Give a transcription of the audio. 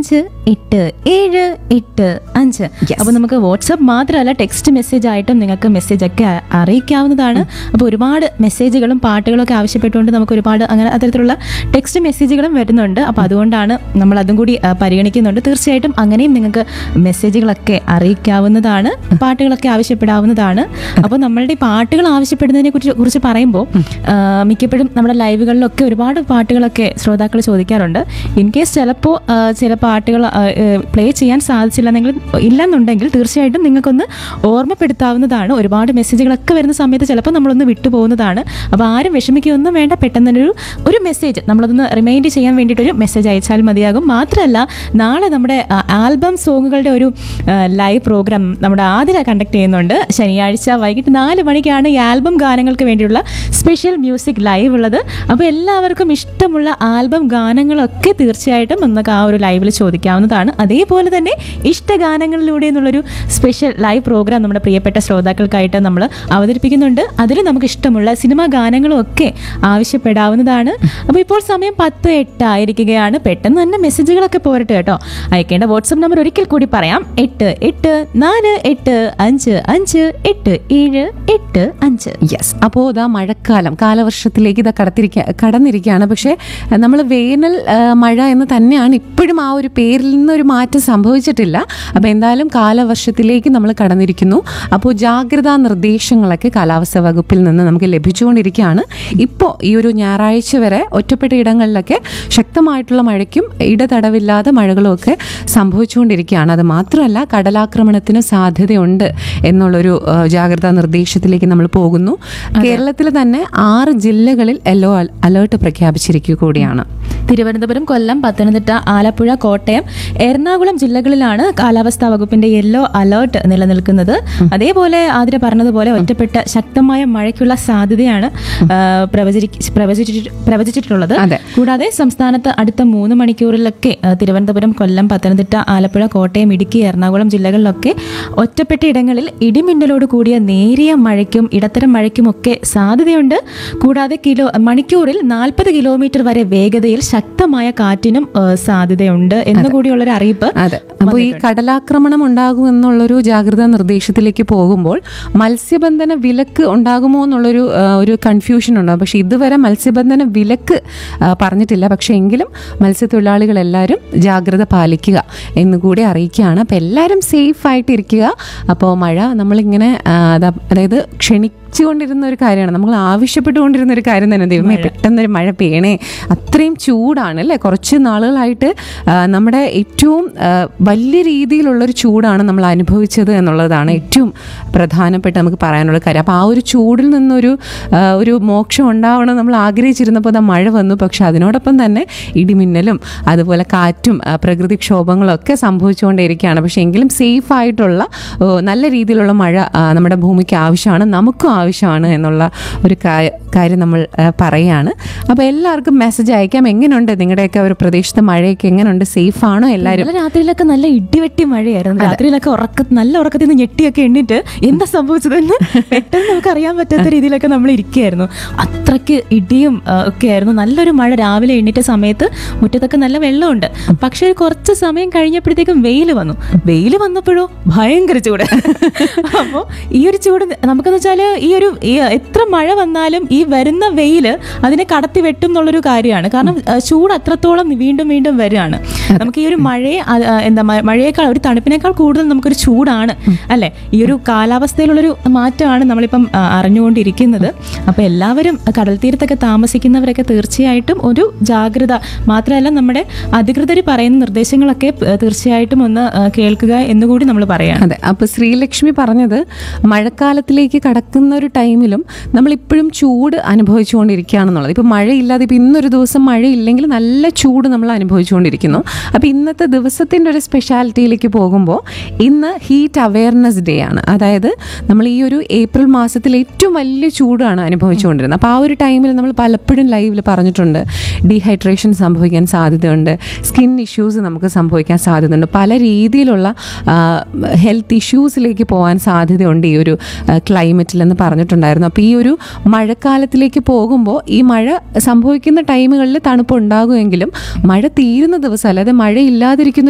അഞ്ച് എട്ട് ഏഴ് എട്ട് അഞ്ച് Yes. അപ്പോൾ നമുക്ക് വാട്സപ്പ് മാത്രമല്ല ടെക്സ്റ്റ് മെസ്സേജ് ആയിട്ടും നിങ്ങൾക്ക് മെസ്സേജ് ഒക്കെ അ- അറിയിക്കാവുന്നതാണ് അപ്പോൾ ഒരുപാട് മെസ്സേജുകളും പാട്ടുകളും ഒക്കെ ആവശ്യപ്പെട്ടുകൊണ്ട് നമുക്ക് ഒരുപാട് അങ്ങനെ അത്തരത്തിലുള്ള ടെക്സ്റ്റ് മെസ്സേജുകളും വരുന്നുണ്ട് അപ്പോൾ അതുകൊണ്ടാണ് നമ്മൾ അതും കൂടി ആ, പരിഗണിക്കുന്നുണ്ട് തീർച്ചയായിട്ടും അങ്ങനെയും നിങ്ങൾക്ക് മെസ്സേജുകളൊക്കെ അറിയിക്കാവുന്നതാണ് പാട്ടുകളൊക്കെ ആവശ്യപ്പെടാവുന്നതാണ് അപ്പോൾ നമ്മളുടെ ഈ പാട്ടുകൾ ആവശ്യപ്പെടുന്നതിനെ കുറിച്ച് കുറിച്ച് പറയുമ്പോൾ ആ, മിക്കപ്പോഴും നമ്മുടെ ലൈവുകളിലൊക്കെ ഒരുപാട് പാട്ടുകളൊക്കെ ശ്രോതാക്കൾ ചോദിക്കാറുണ്ട് ഇൻ കേസ് ചിലപ്പോൾ ചില പാട്ടുകൾ പ്ലേ ചെയ്യാൻ സാധിച്ചില്ലെന്നെങ്കിൽ ഇല്ലെന്നുണ്ടെങ്കിൽ തീർച്ചയായിട്ടും നിങ്ങൾക്കൊന്ന് ഓർമ്മപ്പെടുത്താവുന്നതാണ് ഒരുപാട് മെസ്സേജുകളൊക്കെ വരുന്ന സമയത്ത് ചിലപ്പോൾ നമ്മളൊന്ന് വിട്ടുപോകുന്നതാണ് അപ്പോൾ ആരും വിഷമിക്കുകയൊന്നും വേണ്ട പെട്ടെന്ന് തന്നെ ഒരു ഒരു മെസ്സേജ് നമ്മളതൊന്ന് റിമൈൻഡ് ചെയ്യാൻ വേണ്ടിയിട്ടൊരു മെസ്സേജ് അയച്ചാൽ മതിയാകും മാത്രമല്ല നാളെ നമ്മുടെ ആൽബം സോങ്ങുകളുടെ ഒരു ലൈവ് പ്രോഗ്രാം നമ്മുടെ ആതിര കണ്ടക്ട് ചെയ്യുന്നുണ്ട് ശനിയാഴ്ച വൈകിട്ട് നാല് മണിക്കാണ് ഈ ആൽബം ഗാനങ്ങൾക്ക് വേണ്ടിയുള്ള സ്പെഷ്യൽ മ്യൂസിക് ലൈവ് ഉള്ളത് അപ്പോൾ എല്ലാവർക്കും ഇഷ്ടമുള്ള ആൽബം ഗാനങ്ങളൊക്കെ തീർച്ചയായിട്ടും നമുക്ക് ആ ഒരു ലൈവിൽ ചോദിക്കാവുന്നതാണ് അതേപോലെ തന്നെ ഇഷ്ടഗാനങ്ങളിലൂടെ എന്നുള്ളൊരു സ്പെഷ്യൽ ലൈവ് പ്രോഗ്രാം നമ്മുടെ പ്രിയപ്പെട്ട ശ്രോതാക്കൾക്കായിട്ട് നമ്മൾ അവതരിപ്പിക്കുന്നുണ്ട് അതിൽ നമുക്ക് ഇഷ്ടമുള്ള സിനിമാ ഗാനങ്ങളും ഒക്കെ ആവശ്യപ്പെടാവുന്നതാണ് അപ്പോൾ ഇപ്പോൾ സമയം പത്ത് എട്ട് ആയിരിക്കുകയാണ് പെട്ടെന്ന് തന്നെ മെസ്സേജുകളൊക്കെ പോരട്ടെ കേട്ടോ അയക്കേണ്ട വാട്സപ്പ് നമ്പർ ഒരിക്കൽ കൂടി പറയാം എട്ട് എട്ട് നാല് എട്ട് അഞ്ച് അഞ്ച് എട്ട് ഏഴ് എട്ട് അഞ്ച് യെസ് അപ്പോൾ ഇതാ മഴക്കാലം കാലവർഷത്തിലേക്ക് ഇതാ കടത്തിരിക്ക കടന്നിരിക്കുകയാണ് പക്ഷേ നമ്മൾ വേനൽ ആ, മഴ എന്ന് തന്നെയാണ് ഇപ്പോഴും ആ ഒരു പേരിൽ നിന്നൊരു മാറ്റം സംഭവിച്ചിട്ടില്ല അപ്പോൾ എന്തായാലും കാലവർഷത്തിലേക്ക് നമ്മൾ കടന്നിരിക്കുന്നു അപ്പോൾ ജാഗ്രതാ നിർദ്ദേശങ്ങളൊക്കെ കാലാവസ്ഥാ വകുപ്പിൽ നിന്ന് നമുക്ക് ലഭിച്ചുകൊണ്ടിരിക്കുകയാണ് ഇപ്പോൾ ഈ ഒരു ഞായറാഴ്ച വരെ ഒറ്റപ്പെട്ട ഇടങ്ങളിലൊക്കെ ശക്തമായിട്ടുള്ള മഴയ്ക്കും ഇടതടവില്ലാതെ മഴകളും ഒക്കെ സംഭവിച്ചുകൊണ്ടിരിക്കുകയാണ് അത് മാത്രമല്ല കടലാക്രമണത്തിന് സാധ്യതയുണ്ട് എന്നുള്ളൊരു ആ, ജാഗ്രതാ നിർദ്ദേശത്തിലേക്ക് നമ്മൾ പോകുന്നു കേരളത്തിൽ തന്നെ ആറ് ജില്ലകളിൽ യെല്ലോ അലേർട്ട് പ്രഖ്യാപിച്ചിരിക്കുക കൂടിയാണ് തിരുവനന്തപുരം കൊല്ലം പത്തനംതിട്ട ആലപ്പുഴ കോട്ടയം എറണാകുളം ജില്ലകളിലാണ് കാലാവസ്ഥാ വകുപ്പിന്റെ യെല്ലോ അലേർട്ട് നിലനിൽക്കുന്നത് അതേപോലെ ആതിര പറഞ്ഞതുപോലെ ഒറ്റപ്പെട്ട ശക്തമായ മഴയ്ക്കുള്ള സാധ്യതയാണ് ആ, പ്രവചരി പ്രവചിച്ചിട്ട്- പ്രവചിച്ചിട്ടുള്ളത് അതെ. കൂടാതെ സംസ്ഥാനത്ത് അടുത്ത മൂന്ന് മണിക്കൂറിലൊക്കെ ആ, തിരുവനന്തപുരം കൊല്ലം പത്തനംതിട്ട ആലപ്പുഴ കോട്ടയം ഇടുക്കി എറണാകുളം ജില്ലകളിലൊക്കെ ഒറ്റപ്പെട്ട ഇടങ്ങളിൽ ഇടിമിന്നലോട് കൂടിയ നേരിയ മഴയ്ക്കും ഇടത്തരം മഴയ്ക്കുമൊക്കെ സാധ്യതയുണ്ട് കൂടാതെ കിലോ മണിക്കൂറിൽ നാൽപ്പത് കിലോമീറ്റർ വരെ വേഗതയിൽ ശക്തമായ കാറ്റിനും ആ, സാധ്യതയുണ്ട് എന്നുകൂടിയുള്ളൊരു അറിയിപ്പ് അതെ അപ്പോൾ ഈ കടലാക്രമണം ഉണ്ടാകും എന്നുള്ളൊരു ജാഗ്രതാ നിർദ്ദേശത്തിലേക്ക് പോകുമ്പോൾ മത്സ്യബന്ധന വിലക്ക് ഉണ്ടാകുമോ എന്നുള്ളൊരു ആ, ഒരു കൺഫ്യൂഷൻ ഉണ്ട് പക്ഷെ ഇതുവരെ മത്സ്യബന്ധന വിലക്ക് ആ, പറഞ്ഞിട്ടില്ല പക്ഷെ എങ്കിലും മത്സ്യത്തൊഴിലാളികൾ എല്ലാവരും ജാഗ്രത പാലിക്കുക എന്നുകൂടി അറിയിക്കുകയാണ് അപ്പോൾ എല്ലാവരും സേഫ് ആയിട്ട് ഇരിക്കുക അപ്പോൾ മഴ നമ്മളിങ്ങനെ ആ, അതാ- അതായത് ക്ഷണിച്ചുകൊണ്ടിരുന്ന ഒരു കാര്യമാണ് നമ്മൾ ആവശ്യപ്പെട്ടുകൊണ്ടിരുന്ന ഒരു കാര്യം തന്നെ ദൈവമേ പെട്ടെന്നൊരു മഴ പെയ്യണേ അത്രയും ചൂടാണ് അല്ലേ കുറച്ച് നാളുകളായിട്ട് ആ, നമ്മുടെ ഏറ്റവും ആ, വലിയ രീതിയിലുള്ളൊരു ചൂടാണ് നമ്മൾ അനുഭവിച്ചത് എന്നുള്ളതാണ് ഏറ്റവും പ്രധാനപ്പെട്ട നമുക്ക് പറയാനുള്ള കാര്യം അപ്പോൾ ആ ഒരു ചൂടിൽ നിന്നൊരു ആ, ഒരു മോക്ഷം ഉണ്ടാവണം നമ്മൾ ആഗ്രഹിച്ചിരുന്നപ്പോൾ അത് മഴ വന്നു പക്ഷെ അതിനോടൊപ്പം തന്നെ ഇടിമിന്നലും അതുപോലെ കാറ്റും ആ, പ്രകൃതിക്ഷോഭങ്ങളും ഒക്കെ സംഭവിച്ചുകൊണ്ടേയിരിക്കുകയാണ് പക്ഷെ എങ്കിലും സേഫ് ആയിട്ടുള്ള ഓ, നല്ല രീതിയിലുള്ള മഴ ആ, നമ്മുടെ ഭൂമിക്ക് ആവശ്യമാണ് നമുക്കും ആവശ്യമാണ് എന്നുള്ള ഒരു കാ- കാര്യം നമ്മൾ ആ, പറയുകയാണ് അപ്പോൾ എല്ലാവർക്കും മെസ്സേജ് അയക്കാം എങ്ങനെയുണ്ട് നിങ്ങളുടെയൊക്കെ ഒരു പ്രദേശത്തെ മഴയൊക്കെ എങ്ങനെയുണ്ട് സേഫ് ആണോ എല്ലാവരും ഇന്നലെ രാത്രിയിലൊക്കെ നല്ല ഇടിവെട്ടി മഴയായിരുന്നു രാത്രിയിലൊക്കെ ഉറക്ക നല്ല ഉറക്കത്തിൽ നിന്ന് ഞെട്ടിയൊക്കെ എണ്ണിട്ട് എന്താ സംഭവിച്ചതെന്ന് പെട്ടെന്ന് നമുക്ക് അറിയാൻ പറ്റാത്ത രീതിയിലൊക്കെ നമ്മൾ ഇരിക്കുകയായിരുന്നു അത്രയ്ക്ക് ഇടിയും ആ, ഒക്കെ ആയിരുന്നു നല്ലൊരു മഴ രാവിലെ എണ്ണിറ്റ സമയത്ത് മുറ്റത്തൊക്കെ നല്ല വെള്ളമുണ്ട് പക്ഷേ ഒരു കുറച്ച് സമയം കഴിഞ്ഞപ്പോഴത്തേക്കും വെയിൽ വന്നു വെയിൽ വന്നപ്പോഴോ ഭയങ്കര ചൂട് അപ്പോൾ ഈ ഒരു ചൂട് നമുക്കെന്ന് വെച്ചാൽ ഈ ഒരു ഈ എത്ര മഴ വന്നാലും ഈ വരുന്ന വെയിൽ അതിനെ കടത്തി വെട്ടും എന്നുള്ളൊരു കാര്യമാണ് കാരണം ആ, ചൂട് അത്രത്തോളം വീണ്ടും വീണ്ടും വരികയാണ് നമുക്ക് ഈ ഒരു മഴയെ ആ, ആ, എന്താ മ- മഴയേക്കാൾ ഒരു തണുപ്പിനേക്കാൾ കൂടുതൽ നമുക്കൊരു ചൂടാണ് അല്ലെ ഈ ഒരു കാലാവസ്ഥയിലുള്ളൊരു മാറ്റമാണ് നമ്മളിപ്പം ആ, അറിഞ്ഞുകൊണ്ടിരിക്കുന്നത് അപ്പോൾ എല്ലാവരും കടൽ തീരത്തൊക്കെ താമസിക്കുന്നവരൊക്കെ തീർച്ചയായിട്ടും ഒരു ജാഗ്രത മാത്രമല്ല നമ്മുടെ അധികൃതർ പറയുന്ന നിർദ്ദേശങ്ങളൊക്കെ ആ, തീർച്ചയായിട്ടും ഒന്ന് ആ, കേൾക്കുക എന്നുകൂടി നമ്മൾ പറയാണ് അതെ അപ്പൊ ശ്രീലക്ഷ്മി പറഞ്ഞത് മഴക്കാലത്തിലേക്ക് കടക്കുന്ന ഒരു ടൈമിലും നമ്മൾ ഇപ്പോഴും ചൂട് അനുഭവിച്ചുകൊണ്ടിരിക്കുകയാണെന്നുള്ളത് ഇപ്പൊ മഴയില്ലാതെ ഇപ്പൊ ഇന്നൊരു ദിവസം മഴയില്ലെങ്കിൽ നല്ല ചൂട് നമ്മൾ അനുഭവിച്ചുകൊണ്ടിരിക്കുന്നു അപ്പൊ ഇന്നത്തെ ദിവസത്തിന്റെ ഒരു സ്പെഷ്യാലിറ്റിയിലേക്ക് പോകുമ്പോൾ ഇന്ന് ഹീറ്റ് അവയർനെസ് ഡേ ആണ് അതായത് നമ്മൾ ഈ ഒരു ഏപ്രിൽ മാസത്തിൽ ഏറ്റവും വലിയ ചൂടാണ് അനുഭവിച്ചുകൊണ്ടിരുന്നത് അപ്പോൾ ആ ഒരു ടൈമിൽ നമ്മൾ പലപ്പോഴും ലൈവിൽ പറഞ്ഞിട്ടുണ്ട് ഡീഹൈഡ്രേഷൻ സംഭവിക്കാൻ സാധ്യതയുണ്ട് സ്കിൻ ഇഷ്യൂസ് നമുക്ക് സംഭവിക്കാൻ സാധ്യതയുണ്ട് പല രീതിയിലുള്ള ഹെൽത്ത് ഇഷ്യൂസിലേക്ക് പോകാൻ സാധ്യതയുണ്ട് ഈ ഒരു ക്ലൈമറ്റിൽ എന്ന് പറഞ്ഞിട്ടുണ്ടായിരുന്നു അപ്പോൾ ഈ ഒരു മഴക്കാലത്തിലേക്ക് പോകുമ്പോൾ ഈ മഴ സംഭവിക്കുന്ന ടൈമുകളിൽ തണുപ്പ് ഉണ്ടാകുമെങ്കിലും മഴ തീരുന്ന ദിവസം അല്ലാതെ മഴ ഇല്ലാതിരിക്കുന്ന